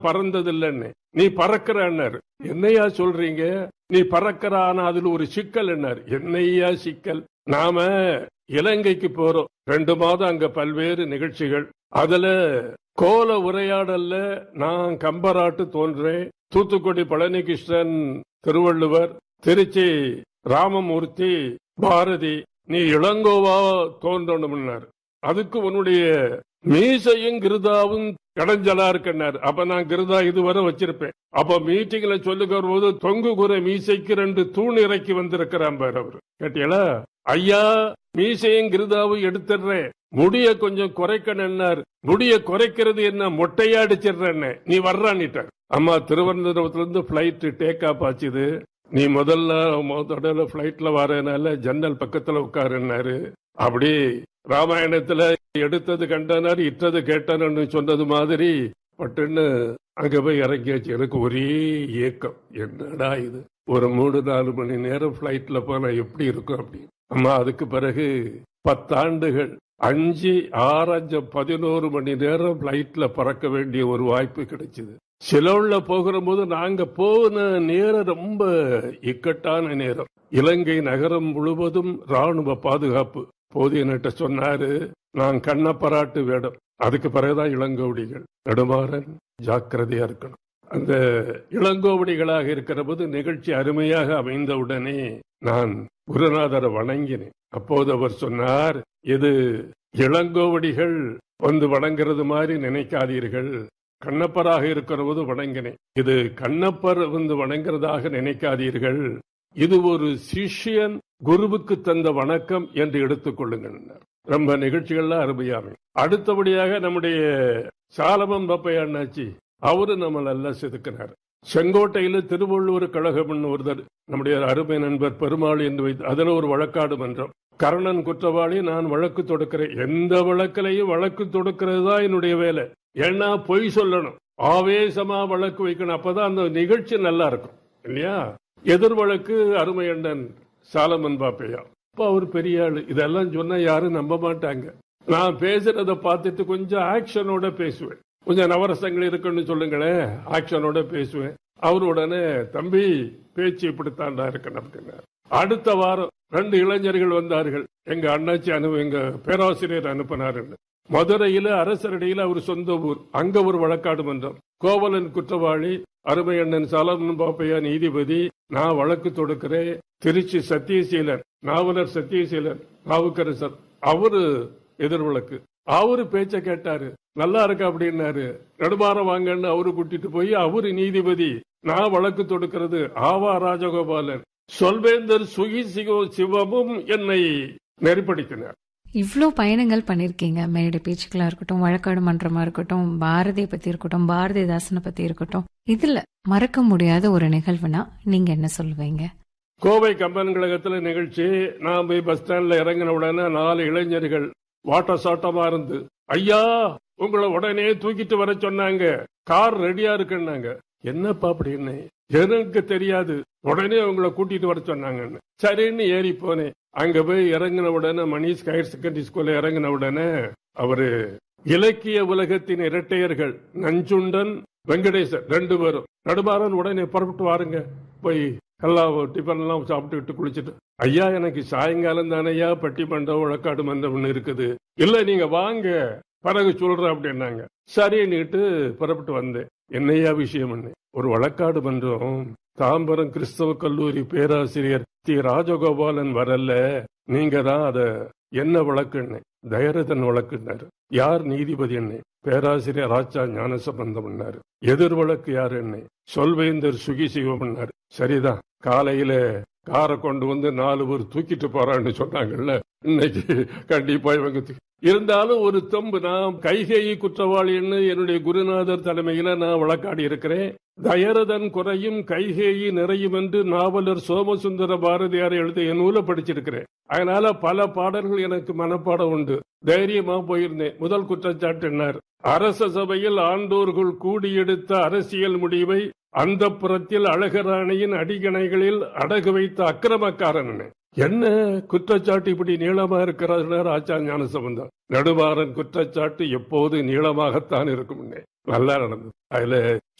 பறந்ததில்லைன்னு நீ பறக்கிறன்னர் என்னையா சொல்றீங்க நீ பறக்கிற ஆனா அதுல ஒரு சிக்கல் என்னார் என்னையா சிக்கல் நாம இலங்கைக்கு போறோம் ரெண்டு மாதம் அங்க பல்வேறு நிகழ்ச்சிகள் அதுல கோல உரையாடல்ல நான் கம்பராட்டு தோன்றேன் தூத்துக்குடி பழனிகிருஷ்ணன் திருவள்ளுவர் திருச்சி ராமமூர்த்தி பாரதி நீ இளங்கோவா தோன்றணும்னார் அதுக்கு உன்னுடைய மீசையும் கிருதாவும் கடைஞ்சலா இருக்குன்னாரு அப்ப நான் கிருதா இதுவரை வச்சிருப்பேன் அப்ப மீட்டிங்ல சொல்லுகிற போது தொங்கு குறை மீசைக்கு ரெண்டு தூண் இறக்கி வந்திருக்கிறான் பாரு அவரு கேட்டீங்களா ஐயா மீசையும் கிருதாவும் எடுத்துடுறேன் முடிய கொஞ்சம் குறைக்கணும்னார் முடிய குறைக்கிறது என்ன மொட்டையா அடிச்சிடுறேன்னு நீ வர்றான்னிட்டார் அம்மா திருவனந்தபுரத்துல இருந்து பிளைட் டேக் ஆஃப் ஆச்சுது நீ முதல்ல முதல்ல பிளைட்ல வரனால ஜன்னல் பக்கத்துல உட்காருன்னாரு அப்படி ராமாயணத்துல எடுத்தது கண்டனர் இட்டது கேட்டனன்னு சொன்னது மாதிரி பட்டுன்னு அங்க போய் இறங்கியாச்சு எனக்கு ஒரே ஏக்கம் என்னடா இது ஒரு மூணு நாலு மணி நேரம் பிளைட்ல போனா எப்படி இருக்கும் அப்படி அம்மா அதுக்கு பிறகு பத்தாண்டுகள் அஞ்சு ஆறஞ்சு பதினோரு மணி நேரம் பிளைட்ல பறக்க வேண்டிய ஒரு வாய்ப்பு கிடைச்சது சிலோன்ல போகிற போது நாங்க போன நேரம் ரொம்ப இக்கட்டான நேரம் இலங்கை நகரம் முழுவதும் ராணுவ பாதுகாப்பு போது என்கிட்ட சொன்னாரு நான் கண்ணப்பராட்டு வேடம் அதுக்கு பிறகுதான் இளங்கோவடிகள் நெடுமாறன் ஜாக்கிரதையா இருக்கணும் அந்த இளங்கோவடிகளாக இருக்கிற போது நிகழ்ச்சி அருமையாக அமைந்த உடனே நான் குருநாதரை வணங்கினேன் அப்போது அவர் சொன்னார் இது இளங்கோவடிகள் வந்து வணங்குறது மாதிரி நினைக்காதீர்கள் கண்ணப்பராக இருக்கிற போது வணங்கினேன் இது கண்ணப்பர் வந்து வணங்குறதாக நினைக்காதீர்கள் இது ஒரு சிஷ்யன் குருவுக்கு தந்த வணக்கம் என்று எடுத்துக்கொள்ளுங்கள் ரொம்ப நிகழ்ச்சிகள்லாம் அருமையாமை அடுத்தபடியாக நம்முடைய சாலமன் பப்பை அண்ணாச்சி அவரு நம்ம நல்லா செதுக்கினார் செங்கோட்டையில திருவள்ளுவர் கழகம் ஒருத்தர் நம்முடைய அருமை நண்பர் பெருமாள் என்று வைத்து அதுல ஒரு வழக்காடு மன்றம் கர்ணன் குற்றவாளி நான் வழக்கு தொடுக்கிறேன் எந்த வழக்கிலையும் வழக்கு தொடுக்கிறது தான் என்னுடைய வேலை ஏன்னா பொய் சொல்லணும் ஆவேசமா வழக்கு வைக்கணும் அப்பதான் அந்த நிகழ்ச்சி நல்லா இருக்கும் இல்லையா எதிர் வழக்கு அருமையண்ணன் சாலமன் பாப்பையா அப்ப அவர் பெரிய ஆளு இதெல்லாம் சொன்னா யாரும் நம்ப மாட்டாங்க நான் பேசுறத பார்த்துட்டு கொஞ்சம் ஆக்ஷனோட பேசுவேன் கொஞ்சம் நவரசங்கள் இருக்குன்னு சொல்லுங்களேன் ஆக்ஷனோட பேசுவேன் அவர் உடனே தம்பி பேச்சு இப்படித்தாண்டா இருக்கணும் அப்படின்னாரு அடுத்த வாரம் ரெண்டு இளைஞர்கள் வந்தார்கள் எங்க அண்ணாச்சி அனு எங்க பேராசிரியர் அனுப்பினாருன்னு மதுரையில அரசரடியில அவர் சொந்த ஊர் அங்க ஒரு வழக்காடு மன்றம் கோவலன் குற்றவாளி அருமையண்ணன் சாலமன் பாப்பையா நீதிபதி நான் வழக்கு தொடுக்கிறேன் திருச்சி சத்தியசீலன் நாவலர் சத்தியசீலன் நாவுக்கரசர் அவரு எதிர் வழக்கு அவரு பேச்ச கேட்டாரு நல்லா இருக்கா அப்படின்னாரு நடுமாறம் வாங்கன்னு அவரு கூட்டிட்டு போய் அவரு நீதிபதி நான் வழக்கு தொடுக்கிறது ஆவா ராஜகோபாலன் சொல்வேந்தர் சுகி சிவ சிவமும் என்னை நெறிப்படுத்தினார் இவ்ளோ பயணங்கள் பண்ணிருக்கீங்க மேடை பேச்சுக்களா இருக்கட்டும் வழக்காடு மன்றமா இருக்கட்டும் பாரதியை பத்தி இருக்கட்டும் பாரதிதாசனை பத்தி இருக்கட்டும் இதுல மறக்க முடியாத ஒரு நிகழ்வுனா நீங்க என்ன சொல்லுவீங்க கோவை கம்பன் கழகத்துல நிகழ்ச்சி நான் போய் பஸ் ஸ்டாண்ட்ல இறங்கின உடனே நாலு இளைஞர்கள் வாட்ட சாட்டமா இருந்து ஐயா உங்களை உடனே தூக்கிட்டு வர சொன்னாங்க கார் ரெடியா இருக்குன்னாங்க என்னப்பா அப்படின்னு எனக்கு தெரியாது உடனே உங்களை கூட்டிட்டு வர சொன்னாங்கன்னு சரின்னு ஏறி போனேன் அங்க போய் இறங்கின உடனே மணிஷ் ஹையர் செகண்டரி ஸ்கூல்ல இறங்கின உடனே அவரு இலக்கிய உலகத்தின் இரட்டையர்கள் நஞ்சுண்டன் வெங்கடேசன் ரெண்டு பேரும் நடுமாறன் உடனே புறப்பட்டு வாருங்க போய் எல்லாம் டிஃபன் எல்லாம் சாப்பிட்டுக்கிட்டு குளிச்சுட்டு ஐயா எனக்கு சாயங்காலம் தானையா பட்டிமன்றம் வழக்காடு மன்றம் இருக்குது இல்ல நீங்க வாங்க பிறகு சொல்றேன் அப்படின்னாங்க சரின்னுட்டு புறப்பட்டு வந்தேன் என்னையா விஷயம் ஒரு வழக்காடு மன்றம் தாம்பரம் கிறிஸ்தவ கல்லூரி பேராசிரியர் தி ராஜகோபாலன் வரல நீங்க தான் அத என்ன வழக்குன்னு தயரதன் வழக்குன்னாரு யார் நீதிபதி என்ன பேராசிரியர் ராஜா ஞானசம்பந்தம் எதிர் வழக்கு யாரு என்ன சொல்வேந்தர் சுகி சிவம் சரிதான் காலையில காரை கொண்டு வந்து நாலு பேர் தூக்கிட்டு போறான்னு சொன்னாங்கல்ல இன்னைக்கு கண்டிப்பா இவங்க தூக்கி- இருந்தாலும் ஒரு தம்பு நான் கைகேயி குற்றவாளின்னு என்னுடைய குருநாதர் தலைமையில நான் வழக்காடி இருக்கிறேன் தயரதன் குறையும் கைகேயி நிறையும் என்று நாவலர் சோமசுந்தர பாரதியார் எழுதிய நூலை படிச்சிருக்கிறேன் அதனால பல பாடல்கள் எனக்கு மனப்பாடம் உண்டு தைரியமா போயிருந்தேன் முதல் குற்றச்சாட்டுனார் அரச சபையில் ஆண்டோர்கள் கூடியெடுத்த அரசியல் முடிவை அந்த புறத்தில் அழகராணியின் அடிகணைகளில் அடகு வைத்த அக்கிரமக்காரன் என்ன குற்றச்சாட்டு இப்படி நீளமா இருக்கிறார் ஆச்சா ஞான சம்பந்தம் நடுவாரன் குற்றச்சாட்டு எப்போது நீளமாகத்தான் இருக்கும் நல்லா நடந்தது அதுல